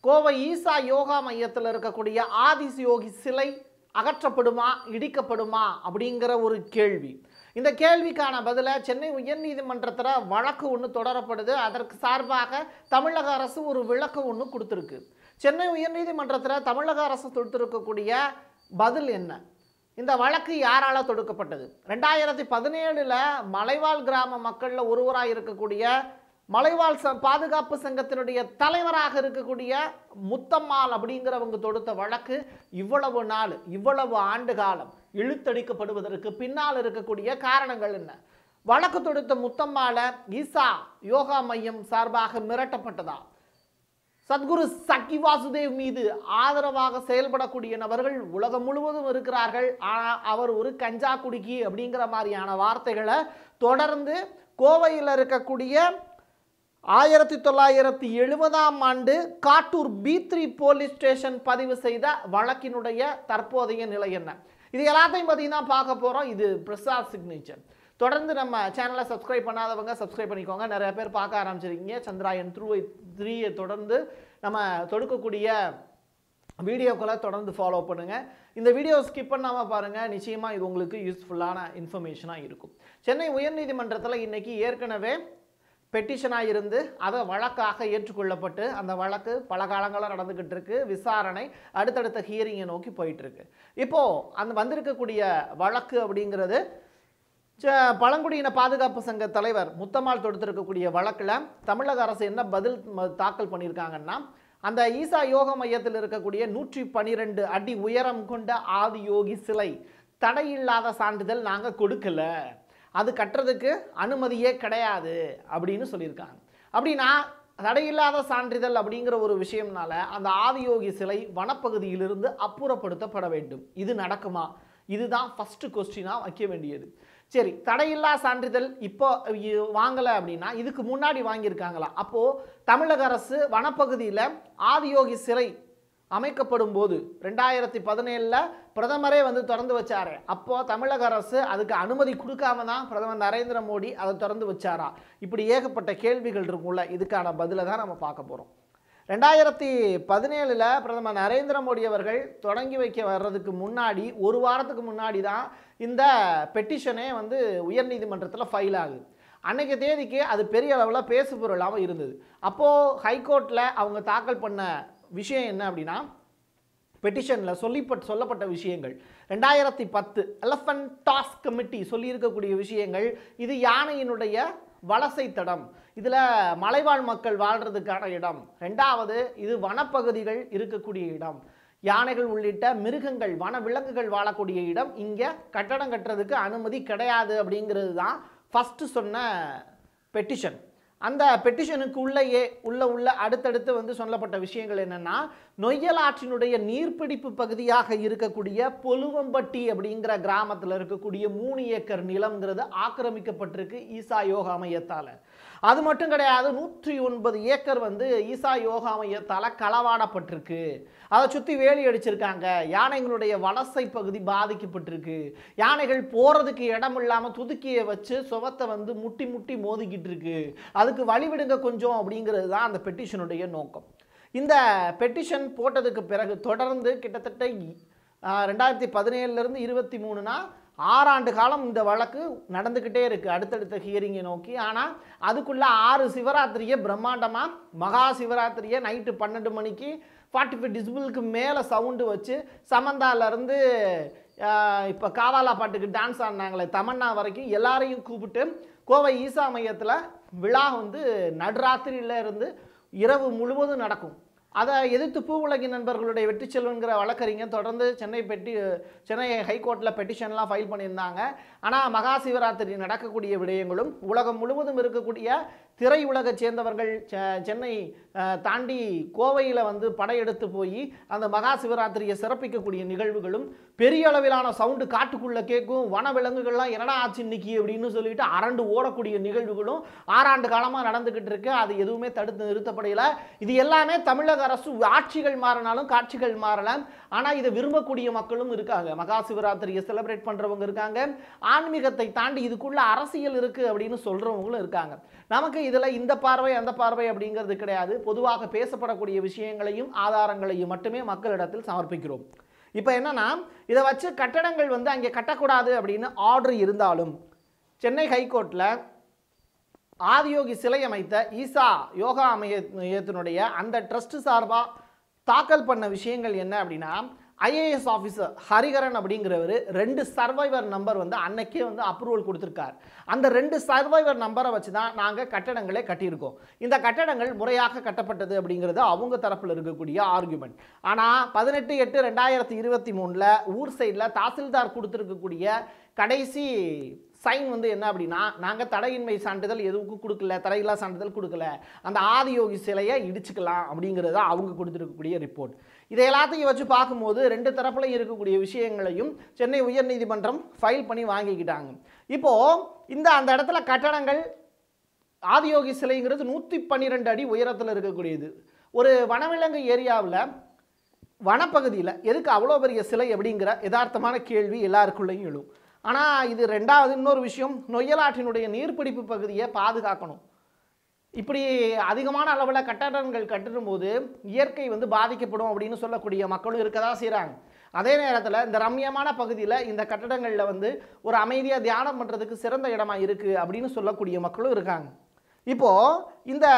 கோவை ஈசா யோகா மையத்தில் இருக்கக்கூடிய ஆதிஸ் யோகி சிலை அகற்றப்படுமா இடிக்கப்படுமா அப்படிங்கிற ஒரு கேள்வி இந்த கேள்விக்கான பதிலை சென்னை உயர்நீதிமன்றத்தில் வழக்கு ஒன்று தொடரப்படுது அதற்கு சார்பாக தமிழக அரசு ஒரு விளக்கம் ஒன்று கொடுத்துருக்கு சென்னை உயர்நீதிமன்றத்தில் தமிழக அரசு கொடுத்துருக்கக்கூடிய பதில் என்ன இந்த வழக்கு யாரால தொடுக்கப்பட்டது ரெண்டாயிரத்தி பதினேழில் மலைவாழ் கிராம மக்களில் ஒருவராக இருக்கக்கூடிய மலைவாழ் ச பாதுகாப்பு சங்கத்தினுடைய தலைவராக இருக்கக்கூடிய முத்தம்மாள் அப்படிங்கிறவங்க தொடுத்த வழக்கு இவ்வளவு நாள் இவ்வளவு ஆண்டு காலம் இழுத்தடிக்கப்படுவதற்கு பின்னால் இருக்கக்கூடிய காரணங்கள் என்ன வழக்கு தொடுத்த முத்தம்மாள ஈசா யோகா மையம் சார்பாக மிரட்டப்பட்டதா சத்குரு சக்கி வாசுதேவ் மீது ஆதரவாக செயல்படக்கூடிய நபர்கள் உலகம் முழுவதும் இருக்கிறார்கள் ஆனால் அவர் ஒரு கஞ்சா குடிக்கி அப்படிங்கிற மாதிரியான வார்த்தைகளை தொடர்ந்து கோவையில் இருக்கக்கூடிய ஆயிரத்தி தொள்ளாயிரத்தி எழுபதாம் ஆண்டு Kattur B three police station பதிவு செய்த வழக்கினுடைய தற்போதைய நிலை என்ன இது எல்லாத்தையும் பற்றி தான் பார்க்க போகிறோம் இது பிரசாத் சிக்னேச்சர் தொடர்ந்து நம்ம சேனலை சப்ஸ்கிரைப் பண்ணாதவங்க சப்ஸ்கிரைப் பண்ணிக்கோங்க நிறைய பேர் பார்க்க ஆரம்பிச்சிருக்கீங்க சந்திராயன் த்ரூ த்ரீயை தொடர்ந்து நம்ம தொடுக்கக்கூடிய வீடியோக்களை தொடர்ந்து ஃபாலோ பண்ணுங்கள் இந்த வீடியோ ஸ்கிப் பண்ணாமல் பாருங்கள் நிச்சயமாக இது உங்களுக்கு யூஸ்ஃபுல்லான இன்ஃபர்மேஷனாக இருக்கும் சென்னை உயர்நீதிமன்றத்தில் இன்றைக்கி ஏற்கனவே பெட்டிஷனாக இருந்து அதை வழக்காக ஏற்றுக்கொள்ளப்பட்டு அந்த வழக்கு பல காலங்களாக நடந்துக்கிட்டு இருக்கு விசாரணை அடுத்தடுத்த ஹியரிங்கை நோக்கி போயிட்டுருக்கு இப்போது அந்த வந்திருக்கக்கூடிய வழக்கு அப்படிங்கிறது ச- பழங்குடியின பாதுகாப்பு சங்க தலைவர் முத்தம்மாள் தொடுத்திருக்கக்கூடிய வழக்கில் தமிழக அரசு என்ன பதில் ம- தாக்கல் பண்ணியிருக்காங்கன்னா அந்த ஈசா யோக மையத்தில் இருக்கக்கூடிய நூற்றி பனிரெண்டு அடி உயரம் கொண்ட ஆதி யோகி சிலை தடையில்லாத சான்றிதழ் நாங்கள் கொடுக்கல அது கட்டுறதுக்கு அனுமதியே கிடையாது அப்படின்னு சொல்லியிருக்காங்க அப்படின்னா தடையில்லாத சான்றிதழ் அப்படிங்கிற ஒரு விஷயம்னால அந்த ஆதியோகி சிலை வனப்பகுதியிலிருந்து அப்புறப்படுத்தப்பட வேண்டும் இது நடக்குமா இதுதான் ஃபஸ்ட்டு கொஸ்டினாக வைக்க வேண்டியது சரி தடையில்லா சான்றிதழ் இப்போ இ- வாங்கலை அப்படின்னா இதுக்கு முன்னாடி வாங்கியிருக்காங்களா அப்போது தமிழக அரசு வனப்பகுதியில் ஆதியோகி சிலை அமைக்கப்படும் போது ரெண்டாயிரத்தி பதினேழில் பிரதமரே வந்து திறந்து வச்சாரு அப்போ தமிழக அரசு அதுக்கு அனுமதி கொடுக்காம தான் பிரதமர் நரேந்திர மோடி அதை திறந்து வச்சாரா இப்படி ஏகப்பட்ட கேள்விகள் இருக்கும்ல இதுக்கான பதிலை தான் நம்ம பார்க்க போகிறோம் ரெண்டாயிரத்தி பதினேழில் பிரதமர் நரேந்திர மோடி அவர்கள் தொடங்கி வைக்க வர்றதுக்கு முன்னாடி ஒரு வாரத்துக்கு முன்னாடி தான் இந்த பெட்டிஷனே வந்து உயர்நீதிமன்றத்தில் ஃபைல் ஆகுது அன்னைக்கு தேதிக்கு அது பெரிய அளவில் பேசு பொருளாகவும் இருந்தது அப்போது ஹைகோர்ட்டில் அவங்க தாக்கல் பண்ண விஷயம் என்ன அப்படின்னா பெட்டிஷனில் சொல்லிப்பட் சொல்லப்பட்ட விஷயங்கள் ரெண்டாயிரத்தி பத்து எலஃபண்ட் டாஸ் கமிட்டி சொல்லியிருக்கக்கூடிய விஷயங்கள் இது யானையினுடைய வலசை தடம் இதில் மலைவாழ் மக்கள் வாழ்கிறதுக்கான இடம் ரெண்டாவது இது வனப்பகுதிகள் இருக்கக்கூடிய இடம் யானைகள் உள்ளிட்ட மிருகங்கள் வன விலங்குகள் வாழக்கூடிய இடம் இங்கே கட்டடம் கட்டுறதுக்கு அனுமதி கிடையாது அப்படிங்கிறது தான் ஃபஸ்ட்டு சொன்ன பெட்டிஷன் அந்த பெட்டிஷனுக்கு உள்ளேயே உள்ள உள்ள அடுத்தடுத்து வந்து சொல்லப்பட்ட விஷயங்கள் என்னன்னா நொய்யல் ஆற்றினுடைய நீர்பிடிப்பு பகுதியாக இருக்கக்கூடிய பொலுவம்பட்டி அப்படிங்கிற கிராமத்தில் இருக்கக்கூடிய மூணு ஏக்கர் நிலம்ங்கிறது ஆக்கிரமிக்கப்பட்டிருக்கு ஈசா யோகா மையத்தால் அது மட்டும் கிடையாது நூற்றி ஒன்பது ஏக்கர் வந்து ஈசா யோகா மையத்தால் களவாடப்பட்டிருக்கு அதை சுற்றி வேலி அடிச்சிருக்காங்க யானைகளுடைய வலசை பகுதி பாதிக்கப்பட்டிருக்கு யானைகள் போகிறதுக்கு இடம் இல்லாமல் துதுக்கியை வச்சு சுவத்தை வந்து முட்டி முட்டி மோதிக்கிட்டு இருக்கு அதுக்கு வழிவிடுங்க கொஞ்சம் அப்படிங்கிறது தான் அந்த பெட்டிஷனுடைய நோக்கம் இந்த பெட்டிஷன் போட்டதுக்கு பிறகு தொடர்ந்து கிட்டத்தட்ட ஆஹ், ரெண்டாயிரத்தி பதினேழுலேருந்து இருபத்தி மூணுனா ஆறாண்டு காலம் இந்த வழக்கு நடந்துக்கிட்டே இருக்குது அடுத்தடுத்த ஹியரிங்கை நோக்கி ஆனால் அதுக்குள்ளே ஆறு சிவராத்திரியை பிரம்மாண்டமாக மகா சிவராத்திரியை நைட்டு பன்னெண்டு மணிக்கு ஃபார்ட்டி ஃபைவ் டிசிபிளுக்கு மேலே சவுண்டு வச்சு சமந்தாலேருந்து இப்போ காவாலா பாட்டுக்கு டான்ஸ் ஆடினாங்களே தமன்னா வரைக்கும் எல்லாரையும் கூப்பிட்டு கோவை ஈசா மையத்தில் விழா வந்து நடுராத்திரியில இருந்து இரவு முழுவதும் நடக்கும் அதை எதிர்த்து பூவுலகின் நண்பர்களுடைய வெற்றி செல்வன்கிற வழக்கறிஞர் தொடர்ந்து சென்னை பெட்டி சென்னை ஹைகோர்ட்டில் பெட்டிஷன்லாம் ஃபைல் பண்ணியிருந்தாங்க ஆனால் மகா சிவராத்திரி நடக்கக்கூடிய விடயங்களும் உலகம் முழுவதும் இருக்கக்கூடிய திரையுலகை சேர்ந்தவர்கள் செ- சென்னை அஹ், தாண்டி கோவையில் வந்து படையெடுத்து போய் அந்த மகா சிவராத்திரியை சிறப்பிக்கக்கூடிய நிகழ்வுகளும் பெரிய அளவிலான சவுண்டு காட்டுக்குள்ளே கேட்கும் வன விலங்குகள்லாம் என்னடா ஆச்சு இன்னைக்கு அப்படின்னு சொல்லிட்டு அரண்டு ஓடக்கூடிய நிகழ்வுகளும் ஆறாண்டு காலமாக நடந்துக்கிட்டு இருக்கு அது எதுவுமே தடுத்து நிறுத்தப்படையில இது எல்லாமே தமிழக அரசு ஆட்சிகள் மாறினாலும் காட்சிகள் மாறலாம் ஆனால் இதை விரும்பக்கூடிய மக்களும் இருக்காங்க மகா சிவராத்திரியை செலிப்ரேட் பண்ணுறவங்க இருக்காங்க ஆன்மீகத்தை தாண்டி இதுக்குள்ள அரசியல் இருக்குது அப்படின்னு சொல்கிறவங்களும் இருக்காங்க நமக்கு இதில் இந்த பார்வை அந்த பார்வை அப்படிங்கிறது கிடையாது பொதுவாக பேசப்படக்கூடிய விஷயங்களையும் ஆதாரங்களையும் மட்டுமே மக்களிடத்தில் சமர்ப்பிக்கிறோம் இப்போ என்னன்னா இதை வச்சு கட்டடங்கள் வந்து அங்கே கட்டக்கூடாது அப்படின்னு ஆர்டர் இருந்தாலும் சென்னை ஹைகோர்ட்டில் ஆதியோகி சிலை அமைத்த ஈசா யோகா அமையத்தினுடைய அந்த ட்ரஸ்ட் சார்பாக தாக்கல் பண்ண விஷயங்கள் என்ன அப்படின்னா ஐஏஎஸ் ஆஃபீஸர் ஹரிகரன் அப்படிங்கிறவர் ரெண்டு சர்வைவர் நம்பர் வந்து அன்னைக்கே வந்து அப்ரூவல் கொடுத்துருக்கார் அந்த ரெண்டு சர்வைவர் நம்பரை வச்சு தான் நாங்கள் கட்டடங்களே கட்டியிருக்கோம் இந்த கட்டடங்கள் முறையாக கட்டப்பட்டது அப்படிங்கிறது அவங்க தரப்பில் இருக்கக்கூடிய ஆர்குமெண்ட் ஆனால் பதினெட்டு எட்டு ரெண்டாயிரத்தி இருபத்தி மூணில் ஊர் சைடில் தாசில்தார் கொடுத்துருக்கக்கூடிய கடைசி சைன் வந்து என்ன அப்படின்னா நாங்கள் தடையின்மை சான்றிதழ் எதுவும் கொடுக்கல தடையில்லா சான்றிதழ் கொடுக்கல அந்த ஆதியோகி சிலையை இடிச்சுக்கலாம் அப்படிங்கிறது அவங்க கொடுத்துருக்கக்கூடிய ரிப்போர்ட் இதை எல்லாத்தையும் வச்சு பார்க்கும்போது ரெண்டு தரப்புலையும் இருக்கக்கூடிய விஷயங்களையும் சென்னை உயர்நீதிமன்றம் ஃபைல் பண்ணி வாங்கிக்கிட்டாங்க இப்போது இந்த அந்த இடத்துல கட்டடங்கள் ஆதியோகி சிலைங்கிறது நூற்றி பன்னிரெண்டு அடி உயரத்தில் இருக்கக்கூடியது ஒரு வனவிலங்கு ஏரியாவில் வனப்பகுதியில் எதுக்கு அவ்வளோ பெரிய சிலை அப்படிங்கிற யதார்த்தமான கேள்வி எல்லாருக்குள்ளேயும் எழும் ஆனால் இது ரெண்டாவது இன்னொரு விஷயம் நொய்யலாற்றினுடைய நீர்பிடிப்பு பகுதியை பாதுகாக்கணும் இப்படி அதிகமான அளவில் கட்டடங்கள் கட்டிடும்போது இயற்கை வந்து பாதிக்கப்படும் அப்படின்னு சொல்லக்கூடிய மக்களும் இருக்க தான் செய்கிறாங்க அதே நேரத்தில் இந்த ரம்யமான பகுதியில் இந்த கட்டடங்களில் வந்து ஒரு அமைதியாக தியானம் பண்ணுறதுக்கு சிறந்த இடமா இருக்குது அப்படின்னு சொல்லக்கூடிய மக்களும் இருக்காங்க இப்போது இந்த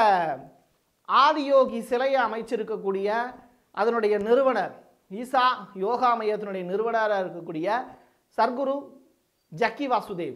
ஆதியோகி சிலையை அமைச்சிருக்கக்கூடிய அதனுடைய நிறுவனர் ஈசா யோகா மையத்தினுடைய நிறுவனராக இருக்கக்கூடிய சர்க்குரு ஜக்கி வாசுதேவ்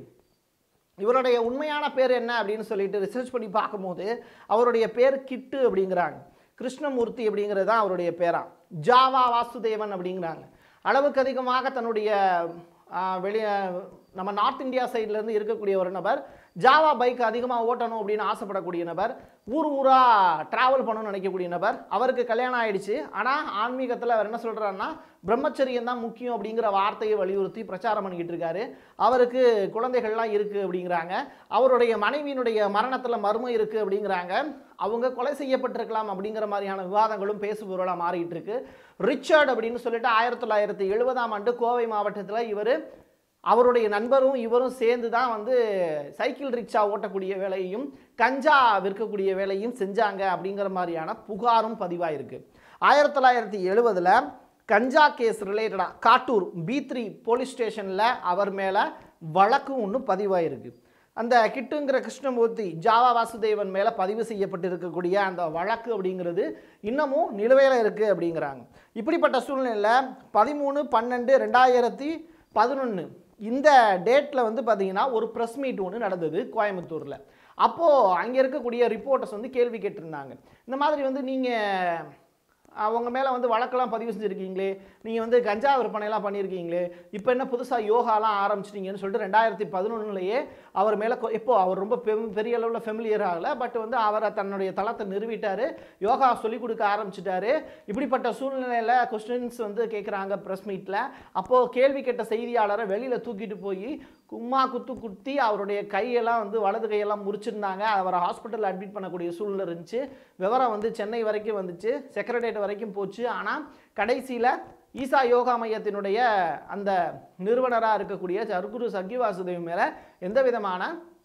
இவருடைய உண்மையான பேர் என்ன அப்படின்னு சொல்லிட்டு ரிசர்ச் பண்ணி பார்க்கும்போது அவருடைய பேர் கிட்டு அப்படிங்கிறாங்க கிருஷ்ணமூர்த்தி அப்படிங்கிறது தான் அவருடைய பேரா ஜாவா வாசுதேவன் அப்படிங்கிறாங்க அளவுக்கு அதிகமாக தன்னுடைய ஆஹ், வெளிய நம்ம நார்த் இந்தியா சைட்லேருந்து இருக்கக்கூடிய ஒரு நபர் ஜாவா பைக் அதிகமாக ஓட்டணும் அப்படின்னு ஆசைப்படக்கூடிய நபர் ஊர் ஊராக ட்ராவல் பண்ணணும்னு நினைக்கக்கூடிய நபர் அவருக்கு கல்யாணம் ஆயிடுச்சு ஆனால் ஆன்மீகத்தில் அவர் என்ன சொல்கிறாருன்னா பிரம்மச்சரியம் தான் முக்கியம் அப்படிங்கிற வார்த்தையை வலியுறுத்தி பிரச்சாரம் பண்ணிக்கிட்டு இருக்காரு அவருக்கு குழந்தைகள்லாம் இருக்குது அப்படிங்கிறாங்க அவருடைய மனைவியினுடைய மரணத்தில் மர்மம் இருக்குது அப்படிங்கிறாங்க அவங்க கொலை செய்யப்பட்டிருக்கலாம் அப்படிங்கிற மாதிரியான விவாதங்களும் பேசுபொருளாக மாறிட்டு இருக்கு ரிச்சர்ட் அப்படின்னு சொல்லிட்டு ஆயிரத்தி தொள்ளாயிரத்தி எழுபதாம் ஆண்டு கோவை மாவட்டத்தில் இவர் அவருடைய நண்பரும் இவரும் சேர்ந்து தான் வந்து சைக்கிள் ரிக்ஷா ஓட்டக்கூடிய வேலையையும் கஞ்சா விற்கக்கூடிய வேலையும் செஞ்சாங்க அப்படிங்கிற மாதிரியான புகாரும் பதிவாயிருக்கு ஆயிரத்தி தொள்ளாயிரத்தி எழுபதில் கஞ்சா கேஸ் ரிலேட்டடாக காட்டூர் பி த்ரீ போலீஸ் ஸ்டேஷனில் அவர் மேலே வழக்கும் ஒன்று பதிவாயிருக்கு அந்த கிட்டுங்கிற கிருஷ்ணமூர்த்தி ஜாவா வாசுதேவன் மேலே பதிவு செய்யப்பட்டிருக்கக்கூடிய அந்த வழக்கு அப்படிங்கிறது இன்னமும் நிலுவையில் இருக்குது அப்படிங்கிறாங்க இப்படிப்பட்ட சூழ்நிலையில் பதிமூணு பன்னெண்டு ரெண்டாயிரத்தி பதினொன்று இந்த டேட்டில் வந்து பார்த்தீங்கன்னா ஒரு ப்ரெஸ் மீட் ஒன்று நடந்தது கோயம்புத்தூரில் அப்போது அங்கே இருக்கக்கூடிய ரிப்போர்ட்டர்ஸ் வந்து கேள்வி கேட்டிருந்தாங்க இந்த மாதிரி வந்து நீங்கள் அவங்க மேலே வந்து வழக்கெல்லாம் பதிவு செஞ்சுருக்கீங்களே நீங்கள் வந்து கஞ்சா விற்பனைலாம் பண்ணியிருக்கீங்களே இப்போ என்ன புதுசாக யோகாலாம் ஆரம்பிச்சிட்டீங்கன்னு சொல்லிட்டு ரெண்டாயிரத்தி பதினொன்றுலையே அவர் மேலே எப்போ அவர் ரொம்ப பெம் பெரிய அளவில் ஃபெமிலியர் ஆகலை பட் வந்து அவரை தன்னுடைய தளத்தை நிறுவிட்டார் யோகா சொல்லிக் கொடுக்க ஆரம்பிச்சிட்டாரு இப்படிப்பட்ட சூழ்நிலையில் கொஸ்டின்ஸ் வந்து கேட்குறாங்க ப்ரெஸ் மீட்டில் அப்போது கேள்வி கேட்ட செய்தியாளரை வெளியில் தூக்கிட்டு போய் கும்மா குத்து குத்தி அவருடைய கையெல்லாம் வந்து வலது கையெல்லாம் முறிச்சிருந்தாங்க அவரை ஹாஸ்பிட்டல் அட்மிட் பண்ணக்கூடிய சூழ்நிலை இருந்துச்சு விவரம் வந்து சென்னை வரைக்கும் வந்துச்சு செக்ரட்டேரியட் வரைக்கும் போச்சு ஆனால் கடைசியில் ஈசா யோகா மையத்தினுடைய அந்த நிறுவனராக இருக்கக்கூடிய சர்க்குரு சக்கி வாசுதேவ் மேலே எந்த விதமான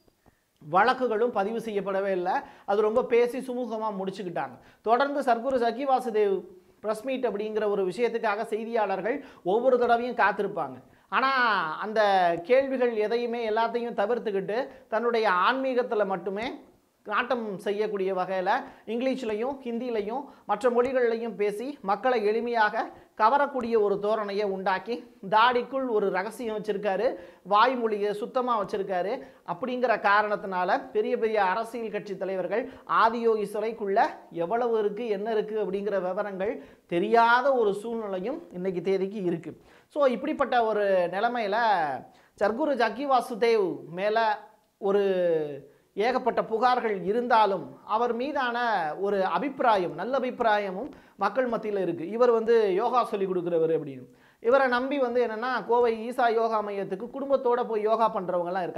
வழக்குகளும் பதிவு செய்யப்படவே இல்லை அது ரொம்ப பேசி சுமூகமாக முடிச்சுக்கிட்டாங்க தொடர்ந்து சர்க்குரு சக்கி வாசுதேவ் ப்ரெஸ் மீட் அப்படிங்கிற ஒரு விஷயத்துக்காக செய்தியாளர்கள் ஒவ்வொரு தடவையும் காத்திருப்பாங்க ஆனால் அந்த கேள்விகள் எதையுமே எல்லாத்தையும் தவிர்த்துக்கிட்டு தன்னுடைய ஆன்மீகத்தில் மட்டுமே நாட்டம் செய்யக்கூடிய வகையில் இங்கிலீஷ்லையும் ஹிந்திலையும் மற்ற மொழிகள்லையும் பேசி மக்களை எளிமையாக கவரக்கூடிய ஒரு தோரணையை உண்டாக்கி தாடிக்குள் ஒரு ரகசியம் வச்சுருக்காரு வாய்மொழியை சுத்தமாக வச்சுருக்காரு அப்படிங்கிற காரணத்தினால பெரிய பெரிய அரசியல் கட்சி தலைவர்கள் ஆதியோகி சிலைக்குள்ள எவ்வளவு இருக்குது என்ன இருக்குது அப்படிங்கிற விவரங்கள் தெரியாத ஒரு சூழ்நிலையும் இன்னைக்கு தேதிக்கு இருக்குது ஸோ இப்படிப்பட்ட ஒரு நிலைமையில் சர்க்குரு ஜக்கி வாசுதேவ் மேலே ஒரு ஏகப்பட்ட புகார்கள் இருந்தாலும் அவர் மீதான ஒரு அபிப்பிராயம் நல்ல அபிப்பிராயமும் மக்கள் மத்தியில் இருக்குது இவர் வந்து யோகா சொல்லி கொடுக்குறவர் அப்படின்னு இவரை நம்பி வந்து என்னென்னா கோவை ஈசா யோகா மையத்துக்கு குடும்பத்தோட போய் யோகா பண்ணுறவங்கலாம் இருக்காங்க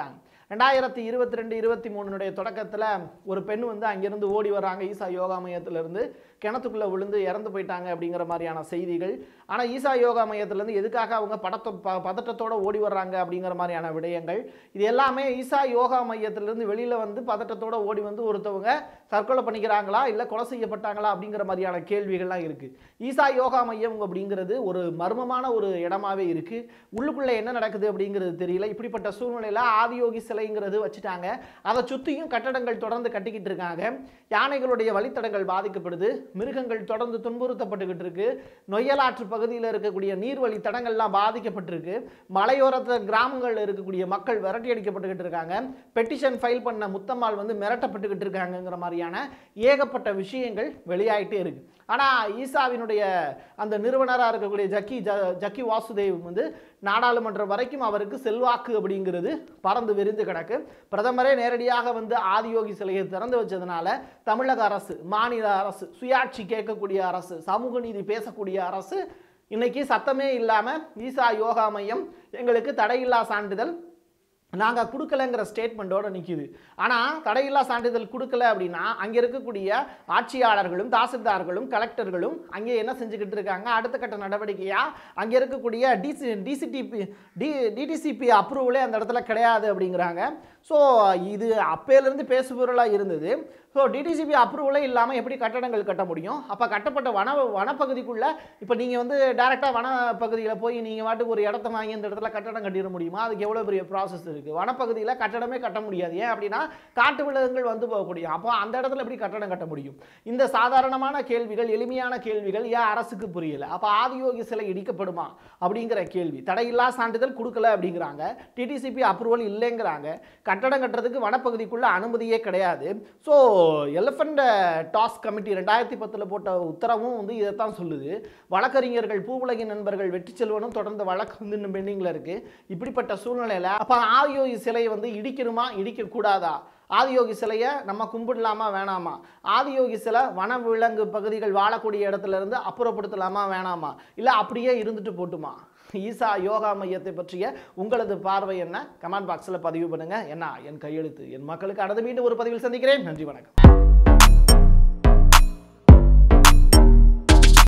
ரெண்டாயிரத்தி இருபத்தி ரெண்டு இருபத்தி மூணுனுடைய தொடக்கத்தில் ஒரு பெண் வந்து அங்கிருந்து ஓடி வர்றாங்க ஈசா யோகா மையத்திலிருந்து கிணத்துக்குள்ளே விழுந்து இறந்து போயிட்டாங்க அப்படிங்கிற மாதிரியான செய்திகள் ஆனால் ஈசா யோகா மையத்திலேருந்து எதுக்காக அவங்க படத்தை ப பதட்டத்தோட ஓடி வர்றாங்க அப்படிங்கிற மாதிரியான விடயங்கள் இது எல்லாமே ஈசா யோகா மையத்திலிருந்து வெளியில் வந்து பதட்டத்தோட ஓடி வந்து ஒருத்தவங்க தற்கொலை பண்ணிக்கிறாங்களா இல்லை கொலை செய்யப்பட்டாங்களா அப்படிங்கிற மாதிரியான கேள்விகள்லாம் இருக்குது ஈசா யோகா மையம் அப்படிங்கிறது ஒரு மர்மமான ஒரு இடமாவே இருக்குது உள்ளுக்குள்ளே என்ன நடக்குது அப்படிங்கிறது தெரியல இப்படிப்பட்ட சூழ்நிலையில் ஆதியோகி சிலைங்கிறது வச்சுட்டாங்க அதை சுற்றியும் கட்டடங்கள் தொடர்ந்து கட்டிக்கிட்டு இருக்காங்க யானைகளுடைய வழித்தடங்கள் பாதிக்கப்படுது மிருகங்கள் தொடர்ந்து துன்புறுத்தப்பட்டுக்கிட்டு இருக்கு நொய்யலாற்று பகுதியில் இருக்கக்கூடிய நீர்வழி தடங்கள்லாம் பாதிக்கப்பட்டிருக்கு மலையோரத்தில் கிராமங்களில் இருக்கக்கூடிய மக்கள் விரட்டி அடிக்கப்பட்டுக்கிட்டு இருக்காங்க பெட்டிஷன் ஃபைல் பண்ண முத்தம்மாள் வந்து மிரட்டப்பட்டுக்கிட்டு இருக்காங்கங்கிற மாதிரியான ஏகப்பட்ட விஷயங்கள் வெளியாயிட்டே இருக்கு ஆனால் ஈசாவினுடைய அந்த நிறுவனராக இருக்கக்கூடிய ஜக்கி ஜ ஜக்கி வாசுதேவ் வந்து நாடாளுமன்றம் வரைக்கும் அவருக்கு செல்வாக்கு அப்படிங்கிறது பறந்து விரிந்து கிடக்கு பிரதமரே நேரடியாக வந்து ஆதியோகி சிலையை திறந்து வச்சதுனால தமிழக அரசு மாநில அரசு சுயாட்சி கேட்கக்கூடிய அரசு சமூக நீதி பேசக்கூடிய அரசு இன்னைக்கு சத்தமே இல்லாமல் ஈசா யோகா மையம் எங்களுக்கு தடையில்லா சான்றிதழ் நாங்கள் கொடுக்கலங்கிற ஸ்டேட்மெண்ட்டோட நிற்கிது ஆனால் தடையில்லா சான்றிதழ் கொடுக்கல அப்படின்னா அங்கே இருக்கக்கூடிய ஆட்சியாளர்களும் தாசில்தார்களும் கலெக்டர்களும் அங்கே என்ன செஞ்சுக்கிட்டு இருக்காங்க அடுத்த கட்ட நடவடிக்கையாக அங்கே இருக்கக்கூடிய டிசி டிசிடிபி டி டிடிசிபி அப்ரூவலே அந்த இடத்துல கிடையாது அப்படிங்கிறாங்க ஸோ இது அப்பையிலேருந்து பேசுபொருளாக இருந்தது ஸோ டிடிசிபி அப்ரூவலே இல்லாமல் எப்படி கட்டடங்கள் கட்ட முடியும் அப்போ கட்டப்பட்ட வன வனப்பகுதிக்குள்ளே இப்போ நீங்கள் வந்து டேரெக்டாக வனப்பகுதியில் போய் நீங்கள் வாட்டுக்கு ஒரு இடத்த வாங்கி இந்த இடத்துல கட்டடம் கட்டிட முடியுமா அதுக்கு எவ்வளோ பெரிய ப்ராசஸ் இருக்குது வனப்பகுதியில் கட்டடமே கட்ட முடியாது ஏன் அப்படின்னா காட்டு விலங்குகள் வந்து போகக்கூடிய அப்போ அந்த இடத்துல எப்படி கட்டடம் கட்ட முடியும் இந்த சாதாரணமான கேள்விகள் எளிமையான கேள்விகள் ஏன் அரசுக்கு புரியல அப்போ ஆதியோகி சிலை இடிக்கப்படுமா அப்படிங்கிற கேள்வி தடையில்லா சான்றிதழ் கொடுக்கல அப்படிங்கிறாங்க டிடிசிபி அப்ரூவல் இல்லைங்கிறாங்க கட்டடம் கட்டுறதுக்கு வனப்பகுதிக்குள்ள அனுமதியே கிடையாது ஸோ எலிஃபண்ட் டாஸ்க் கமிட்டி ரெண்டாயிரத்தி பத்தில் போட்ட உத்தரவும் வந்து இதைத்தான் சொல்லுது வழக்கறிஞர்கள் பூவுலகின் நண்பர்கள் வெற்றி செல்வனும் தொடர்ந்து வழக்கு வந்து இன்னும் பெண்டிங்கில் இருக்குது இப்படிப்பட்ட சூழ்நிலையில் அப்போ ஆதியோகி சிலையை வந்து இடிக்கணுமா இடிக்கக்கூடாதா ஆதியோகி சிலையை நம்ம கும்பிடலாமா வேணாமா ஆதியோகி சிலை வன விலங்கு பகுதிகள் வாழக்கூடிய இடத்துல இருந்து அப்புறப்படுத்தலாமா வேணாமா இல்லை அப்படியே இருந்துட்டு போட்டுமா ஈசா யோகா மையத்தை பற்றிய உங்களது பார்வை என்ன கமெண்ட் பாக்ஸில் பதிவு பண்ணுங்க என்ன என் கையெழுத்து என் மக்களுக்கு அடுத்த மீண்டும் ஒரு பதிவில் சந்திக்கிறேன் நன்றி வணக்கம்